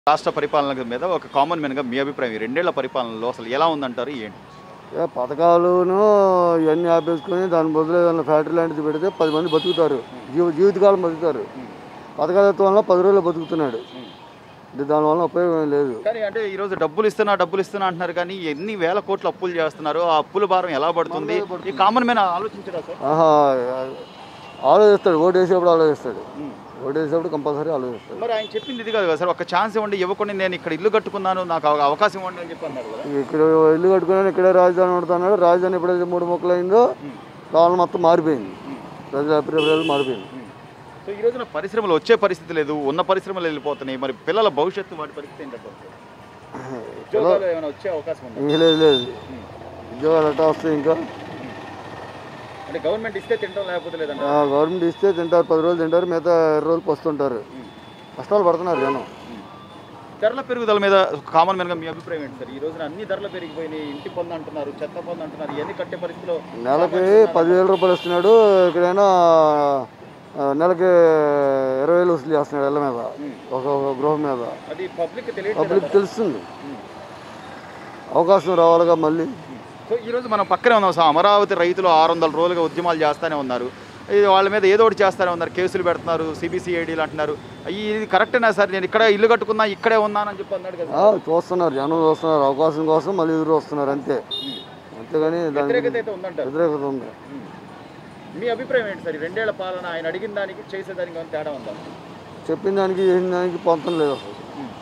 రాష్ట్ర పరిపాలన మీద ఒక కామన్ మ్యాన్గా మీ అభిప్రాయం ఈ రెండేళ్ల పరిపాలనలో అసలు ఎలా ఉందంటారు ఏంటి ఏ పథకాలును ఇవన్నీ ఆపేసుకొని దాని బదులు ఏదైనా ఫ్యాక్టరీ లాంటిది పెడితే పది మంది బతుకుతారు జీవ జీవితకాలం బతుకుతారు పథకాలత్వం వల్ల పది రోజులు బతుకుతున్నాడు ఇది దానివల్ల ఉపయోగం ఏం లేదు కానీ అంటే ఈ రోజు డబ్బులు ఇస్తున్నా డబ్బులు ఇస్తున్నా అంటున్నారు కానీ ఎన్ని వేల కోట్లు అప్పులు చేస్తున్నారు ఆ అప్పుల భారం ఎలా పడుతుంది ఈ కామన్ మ్యాన్ ఆలోచించరా సార్ ఆహా ఆలోచిస్తాడు ఓటు వేసేప్పుడు ఆలోచిస్తాడు ఓటు వేసేప్పుడు కంపల్సరీ ఆలోచిస్తాడు మరి ఆయన చెప్పింది ఇది కాదు కదా సార్ ఒక ఛాన్స్ ఇవ్వండి ఇవ్వకుండా నేను ఇక్కడ ఇల్లు కట్టుకున్నాను నాకు అవ- అవకాశం ఇవ్వండి అని చెప్పి అన్నారు కదా ఇక్కడ ఇల్లు కట్టుకున్నాను ఇక్కడే రాజధాని పడుతున్నాడు రాజధాని ఎప్పుడైతే మూడు మొక్కలు అయిందో కాలం మొత్తం మారిపోయింది ప్రజల అభిప్రాయాలు మారిపోయింది సో ఈ రోజున పరిశ్రమలు వచ్చే పరిస్థితి లేదు ఉన్న పరిశ్రమలు వెళ్ళిపోతున్నాయి మరి పిల్లల భవిష్యత్తు వాటి పరిస్థితి ఏంటంటారు ఉద్యోగాలు ఏమైనా వచ్చే అవకాశం ఉందా ఇంక లేదు లేదు ఉద్యోగాలు ఎట్టా వస్తాయి ఇంకా అంటే గవర్నమెంట్ ఇస్తే తింటాం లేకపోతే లేదంట ఆ, గవర్నమెంట్ ఇస్తే తింటారు పది రోజులు తింటారు మిగతా ఇరవై రోజులు పస్తుంటారు కష్టాలు పడుతున్నారు జనం ధరల పెరుగుదల మీద కామన్ మ్యాన్గా మీ అభిప్రాయం ఏంటి సార్ ఈ రోజున అన్ని ధరలు పెరిగిపోయినాయి ఇంటి పన్ను అంటున్నారు చెత్త పన్ను అంటున్నారు ఇవన్నీ కట్టే పరిస్థితిలో నెలకి పదివేల రూపాయలు ఇస్తున్నాడు ఇక్కడైనా ఆ, నెలకి ఇరవై వేలు వసూలు చేస్తున్నాడు ఇళ్ళ మీద ఒక ఒక గృహం మీద అది పబ్లిక్ తెలియదు పబ్లిక్ తెలుస్తుంది అవకాశం రావాలిగా మళ్ళీ సో ఈ రోజు మనం పక్కనే ఉన్నాం సార్ అమరావతి రైతులు ఆరు వందల రోజులుగా ఉద్యమాలు చేస్తూనే ఉన్నారు ఇది వాళ్ళ మీద ఏదో ఒకటి చేస్తూనే ఉన్నారు కేసులు పెడుతున్నారు సిబిసిఐడీలు అంటున్నారు ఈ- ఇది కరెక్టేనా సార్ నేను ఇక్కడ ఇల్లు కట్టుకున్నా ఇక్కడే ఉన్నానని చెప్పి అన్నాడు కదా ఆ, చూస్తున్నారు జనం చూస్తున్నారు అవకాశం కోసం మళ్ళీ ఎదురు వస్తున్నారు అంతే అంతేగాని దానికి వ్యతిరేకత అయితే ఉందంటారు వ్యతిరేకత ఉంది మీ అభిప్రాయం ఏంటి సార్ ఈ రెండేళ్ల పాలన ఆయన అడిగిన దానికి చేసేదానికి ఏమైనా తేడా ఉందా చెప్పిన దానికి చేసిన దానికి పొంతం లేదు అసలు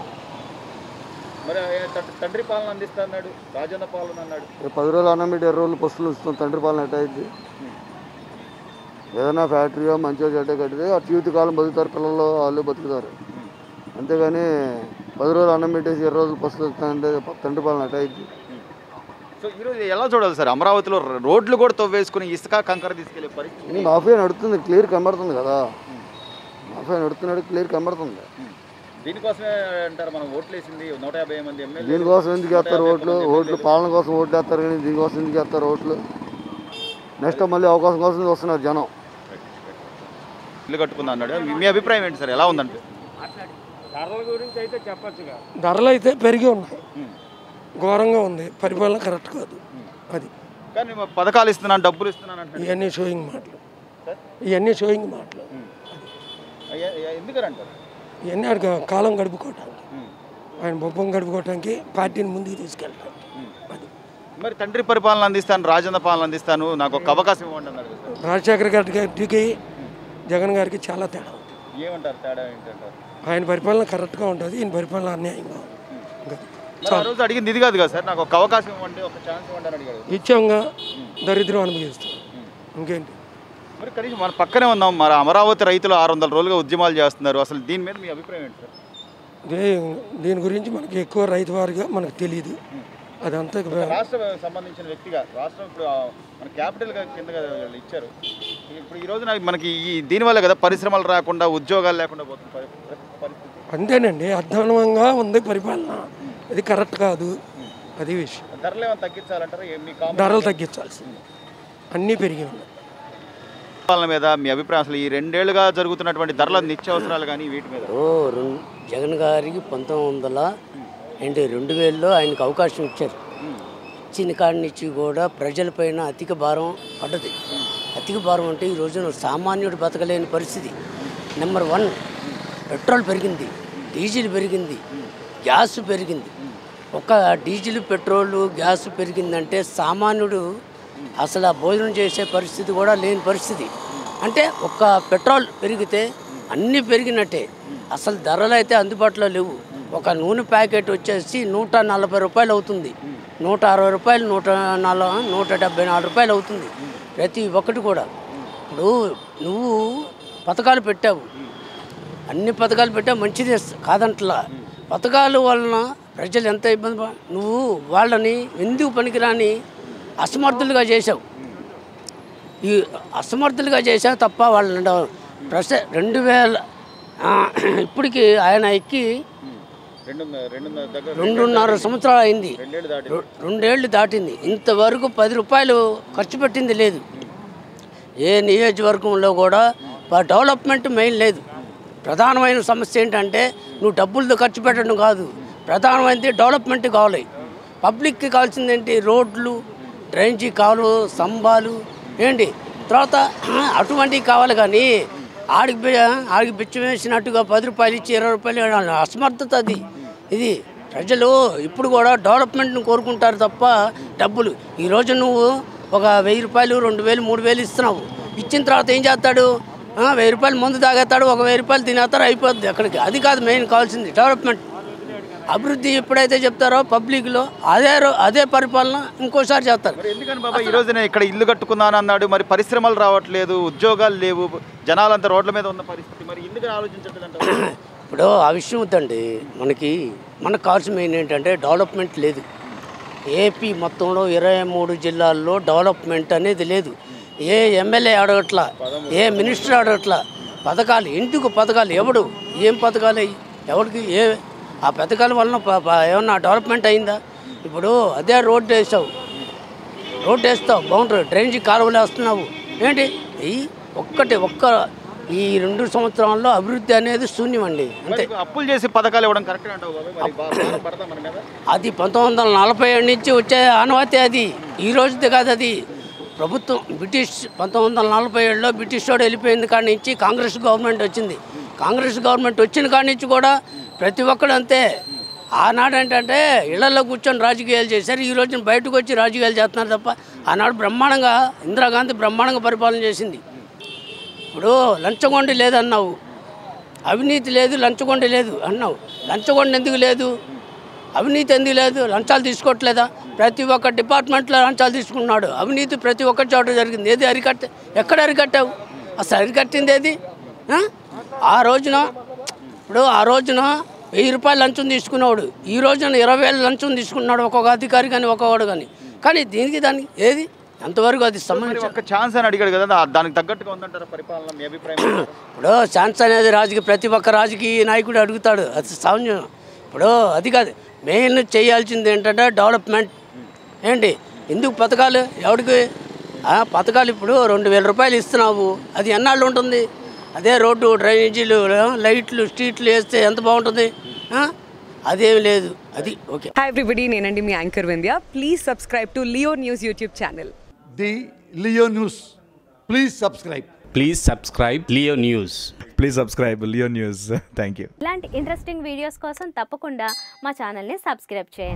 మరి ఆయన తండ్రి- తండ్రి పాలన అందిస్తా అన్నాడు రాజన్న పాలన అన్నాడు రేపు పది రోజులు అన్నం పెట్టి ఇరవై రోజులు పస్తులు ఇస్తాం తండ్రి పాలన ఎట్ట అయింది ఏదైనా ఫ్యాక్టరీయో మంచిగా చెడ్డ కట్టితే ఆ జీవితకాలం బతుకుతారు పిల్లలు వాళ్ళు బతుకుతారు అంతేగాని పది రోజులు అన్నం పెట్టేసి ఇరవై రోజులు పస్తులు ఇస్తానంటే తండ్రి పాలన ఎట్ట అయింది సో ఈరోజు ఎలా చూడాలి సార్ అమరావతిలో రోడ్లు కూడా తవ్వేసుకుని ఇసుక కంకర తీసుకెళ్లే పరిస్థితి మాఫియా నడుస్తుంది క్లియర్ కనబడుతుంది కదా మాఫియా నడుస్తున్నాడు క్లియర్ కనబడుతుంది దీనికోసమే అంటారు మనం ఓట్లు వేసింది నూట యాభై మంది ఎమ్మెల్యే దీనికోసం ఎందుకు వేస్తారు ఓట్లు ఓట్లు పాలన కోసం ఓట్లు వేస్తారు కానీ దీనికోసం ఎందుకు వేస్తారు ఓట్లు నెక్స్ట్ మళ్ళీ అవకాశం కోసం వస్తున్నారు జనం ఇల్లు కట్టుకుందా అన్నాడు మీ- మీ అభిప్రాయం ఏంటి సార్ ఎలా ఉందంటే ధరలు అయితే పెరిగి ఉన్నాయి ఘోరంగా ఉంది పరిపాలన కరెక్ట్ కాదు అది కానీ మరి పథకాలు ఇస్తున్నాను డబ్బులు ఇస్తున్నాను అంటున్నాడు ఇవన్నీ షోయింగ్ మాటలు ఇవన్నీ షోయింగ్ మాటలు అయ్యా- అయ్యా, ఎందుకని అంటారు ఇవన్నీ ఆడికి కాలం గడుపుకోవటానికి ఆయన బొబ్బం గడుపుకోవటానికి పార్టీని ముందుకు తీసుకెళ్ళటానికి అది మరి తండ్రి పరిపాలన అందిస్తాను రాజన్న పాలన అందిస్తాను నాకు ఒక అవకాశం ఇవ్వండి అన్నారు కదా సార్ రాజశేఖర్ గారి గారికి జగన్ గారికి చాలా తేడా ఉంది ఏమంటారు తేడా ఏంటంటారు ఆయన పరిపాలన కరెక్ట్గా ఉంటుంది ఈయన పరిపాలన అన్యాయంగా ఉంది ఇంకా మరి ఆ రోజు అడిగింది ఇది కాదు కదా సార్ నాకు ఒక అవకాశం ఇవ్వండి ఒక ఛాన్స్ ఇవ్వండి అని అడిగాడు ఇత్యంగా దరిద్రం అనుభవిస్తాం ఇంకేంటి మరి కనీసం మన పక్కనే ఉన్నాం మరి అమరావతి రైతులు ఆరు వందల రోజులుగా ఉద్యమాలు చేస్తున్నారు అసలు దీని మీద మీ అభిప్రాయం ఏంటి సార్ దే- దీని గురించి మనకి ఎక్కువ రైతు వారిగా మనకు తెలియదు అదంతా రాష్ట్ర సంబంధించిన వ్యక్తిగా రాష్ట్రం ఇప్పుడు ఆ, మన క్యాపిటల్ కింద కదా వీళ్ళు ఇచ్చారు ఇప్పుడు ఈ రోజున మనకి ఈ దీనివల్ల కదా పరిశ్రమలు రాకుండా ఉద్యోగాలు లేకుండా పోతుంది పరి- పరిస్థితి అంతేనండి అధ్వానంగా ఉంది పరిపాలన ఇది కరెక్ట్ కాదు అది విషయం ధరలు ఏమైనా తగ్గించాలంటారా ఏ- మీ కామన్ ధరలు తగ్గించాల్సింది అన్నీ పెరిగి ఉన్నాయి పాలన మీద మీ అభిప్రాయం అసలు ఈ రెండేళ్లుగా జరుగుతున్నటువంటి ధరల నిత్యావసరాలు కానీ వీటి మీద ఓ రెండు జగన్ గారికి పంతొమ్మిది వందల ఏంటి రెండు వేలలో ఆయనకు అవకాశం ఇచ్చారు ఇచ్చిన కాడి నుంచి కూడా ప్రజలపైన అధిక భారం పడ్డది అధిక భారం అంటే ఈ రోజున సామాన్యుడు బతకలేని పరిస్థితి నెంబర్ వన్ పెట్రోల్ పెరిగింది డీజిల్ పెరిగింది గ్యాస్ పెరిగింది ఒక డీజిల్ పెట్రోల్ గ్యాస్ పెరిగిందంటే సామాన్యుడు అసలు ఆ భోజనం చేసే పరిస్థితి కూడా లేని పరిస్థితి అంటే ఒక్క పెట్రోల్ పెరిగితే అన్నీ పెరిగినట్టే అసలు ధరలు అయితే అందుబాటులో లేవు ఒక నూనె ప్యాకెట్ వచ్చేసి నూట నలభై రూపాయలు అవుతుంది నూట అరవై రూపాయలు నూట నలభై నూట డెబ్బై నాలుగు రూపాయలు అవుతుంది ప్రతి ఒక్కటి కూడా ఇప్పుడు నువ్వు పథకాలు పెట్టావు అన్ని పథకాలు పెట్టా మంచిదే కాదంటలా పథకాల వలన ప్రజలు ఎంత ఇబ్బంది ప- నువ్వు వాళ్ళని ఎందుకు పనికిరాని అసమర్థులుగా చేశావు ఈ అసమర్థులుగా చేశావు తప్ప వాళ్ళని ప్రస రెండు వేల ఆ, ఇప్పటికి ఆయన ఎక్కి రెండు రెండు దగ్గర రెండున్నర సంవత్సరాలు అయింది రెండేళ్ళు దాటి రె- రెండేళ్లు దాటింది ఇంతవరకు పది రూపాయలు ఖర్చు పెట్టింది లేదు ఏ నియోజకవర్గంలో కూడా ప- డెవలప్మెంట్ మెయిన్ లేదు ప్రధానమైన సమస్య ఏంటంటే నువ్వు డబ్బులతో ఖర్చు పెట్టడం కాదు ప్రధానమైనది డెవలప్మెంట్ కావాలి పబ్లిక్కి కావాల్సింది ఏంటి రోడ్లు డ్రైనేజీ కాలువ స్తంభాలు ఏంటి తర్వాత అటువంటివి కావాలి కానీ ఆడికి బి- ఆడికి బిచ్చం వేసినట్టుగా పది రూపాయలు ఇచ్చి ఇరవై రూపాయలు ఇవ్వడం అసమర్థత అది ఇది ప్రజలు ఇప్పుడు కూడా డెవలప్మెంట్ని కోరుకుంటారు తప్ప డబ్బులు ఈరోజు నువ్వు ఒక వెయ్యి రూపాయలు రెండు వేలు మూడు వేలు ఇస్తున్నావు ఇచ్చిన తర్వాత ఏం చేస్తాడు ఆ, వెయ్యి రూపాయలు ముందు తాగేస్తాడు ఒక వెయ్యి రూపాయలు తినేస్తారు అయిపోద్ది అక్కడికి అది కాదు మెయిన్ కావాల్సింది డెవలప్మెంట్ అభివృద్ధి ఎప్పుడైతే చెప్తారో పబ్లిక్లో అదే రో- అదే పరిపాలన ఇంకోసారి చేస్తారు మరి ఎందుకని బాబా ఈ రోజు నేను ఇక్కడ ఇల్లు కట్టుకున్నాను అన్నాడు మరి పరిశ్రమలు రావట్లేదు ఉద్యోగాలు లేవు జనాలంతా రోడ్ల మీద ఉన్న పరిస్థితి మరి ఎందుకు ఆలోచించట్లేదు ఇప్పుడు ఆ విషయం వద్దండి మనకి మనకు కావాల్సిన మెయిన్ ఏంటంటే డెవలప్మెంట్ లేదు ఏపీ మొత్తంలో ఇరవై మూడు జిల్లాల్లో డెవలప్మెంట్ అనేది లేదు ఏ ఎమ్మెల్యే అడగట్లా ఏ మినిస్టర్ అడగట్లా పథకాలు ఎందుకు పథకాలు ఎవడు ఏం పథకాలు అయ్యి ఎవరికి ఏ ఆ పథకాల వలన ప- ప- ఏమన్నా డెవలప్మెంట్ అయిందా ఇప్పుడు అదే రోడ్డు వేసావు రోడ్డు వేస్తావు బాగుంటుంది డ్రైనేజీ కాలువలు వేస్తున్నావు ఏంటి ఈ ఒక్కటి ఒక్క ఈ రెండు సంవత్సరాల్లో అభివృద్ధి అనేది శూన్యం అండి అంతే అప్పులు చేసి పథకాలు ఇవ్వడం కరెక్ట్ అంటావు బాబాయ్ మరి బా- భారం పడతా మన మీద అది పంతొమ్మిది వందల నలభై ఏడు నుంచి వచ్చే ఆనవాతి అది ఈ రోజుది కాదు అది ప్రభుత్వం బ్రిటిష్ పంతొమ్మిది వందల నలభై ఏడులో బ్రిటిష్ వాడు వెళ్ళిపోయింది కాడి నుంచి కాంగ్రెస్ గవర్నమెంట్ వచ్చింది కాంగ్రెస్ గవర్నమెంట్ వచ్చిన కాడి నుంచి కూడా ప్రతి ఒక్కడు అంతే ఆనాడు ఏంటంటే ఇళ్లలో కూర్చొని రాజకీయాలు చేశారు ఈ రోజున బయటకు వచ్చి రాజకీయాలు చేస్తున్నారు తప్ప ఆనాడు బ్రహ్మాండంగా ఇందిరాగాంధీ బ్రహ్మాండంగా పరిపాలన చేసింది ఇప్పుడు లంచగొండి లేదన్నావు అవినీతి లేదు లంచగొండి లేదు అన్నావు లంచగొండి ఎందుకు లేదు అవినీతి ఎందుకు లేదు లంచాలు తీసుకోవట్లేదా ప్రతి ఒక్క డిపార్ట్మెంట్లో లంచాలు తీసుకున్నాడు అవినీతి ప్రతి ఒక్క చోట జరిగింది ఏది అరికట్ట ఎక్కడ అరికట్టావు అసలు అరికట్టింది ఏది ఆ? ఆ రోజున ఇప్పుడు ఆ రోజున వెయ్యి రూపాయలు లంచం తీసుకున్నాడు ఈ రోజున ఇరవై వేలు లంచం తీసుకున్నాడు ఒక్కొక్క అధికారి కానీ ఒక్కొక్కడు కానీ కానీ దీనికి దానికి ఏది ఎంతవరకు అది మరి సంబంధించి ఒక్క ఛాన్స్ అని అడిగాడు కదా దా- దానికి తగ్గట్టుగా ఉందంటారా పరిపాలన మీ అభిప్రాయం ఏంటి? ఇప్పుడు ఛాన్స్ అనేది రాజకీయ ప్రతి ఒక్క రాజకీయ నాయకుడు అడుగుతాడు అది సౌన్యం ఇప్పుడు అది కాదు మెయిన్ చేయాల్సింది ఏంటంటే డెవలప్మెంట్ ఏంటి ఎందుకు పథకాలు ఎవరికి ఆ, పథకాలు ఇప్పుడు రెండు వేల రూపాయలు ఇస్తున్నావు అది ఎన్నాళ్ళు ఉంటుంది అదే రోడ్డు డ్రైనేజీలు ఆ, లైట్లు స్ట్రీట్లు వేస్తే ఎంత బాగుంటుంది ఆ? అదేమి లేదు అది ఓకే హాయ్ ఎవ్రీబడి నేనండి మీ anchor Vindhya please subscribe to Leo News YouTube channel the Leo News. Please subscribe. Please subscribe Leo News. Please subscribe Leo News thank you ఇలాంటి ఇంట్రెస్టింగ్ వీడియోస్ కోసం తప్పకుండా మా ఛానల్ని సబ్స్క్రైబ్ చేయండి